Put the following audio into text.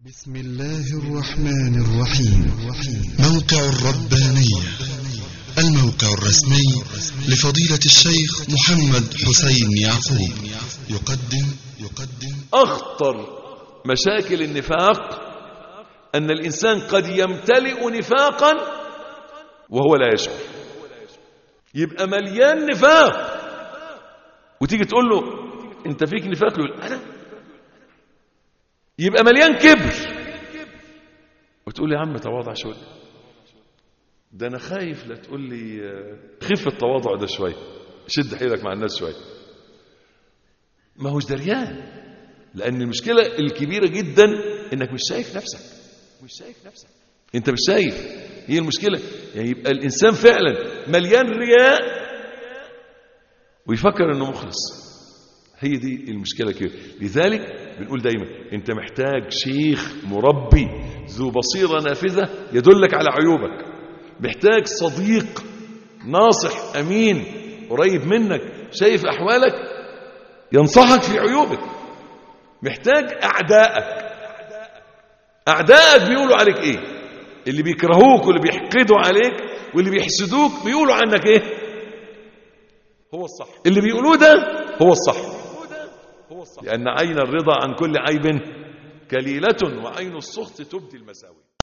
بسم الله الرحمن الرحيم موقع الربانية الموقع الرسمي لفضيلة الشيخ محمد حسين يعقوب يقدم يقدم أخطر مشاكل النفاق أن الإنسان قد يمتلئ نفاقا وهو لا يشعر يبقى مليان نفاق وتيجي تقول له انت فيك نفاق يقول انا يبقى مليان كبر وتقول لي يا عم تواضع شويه ده انا خايف لا تقول لي آه، خف التواضع ده شويه شد حيلك مع الناس شويه ما هوش دريان لان المشكله الكبيره جدا انك مش شايف نفسك مش شايف نفسك انت مش شايف هي المشكله يعني يبقى الانسان فعلا مليان رياء ويفكر انه مخلص هي دي المشكله كده لذلك بنقول دايما انت محتاج شيخ مربي ذو بصيره نافذه يدلك على عيوبك محتاج صديق ناصح امين قريب منك شايف احوالك ينصحك في عيوبك محتاج اعدائك اعدائك بيقولوا عليك ايه اللي بيكرهوك واللي بيحقدوا عليك واللي بيحسدوك بيقولوا عنك ايه هو الصح اللي بيقولوه ده هو الصح لأن عين الرضا عن كل عيب كليلة وعين السخط تبدي المساوي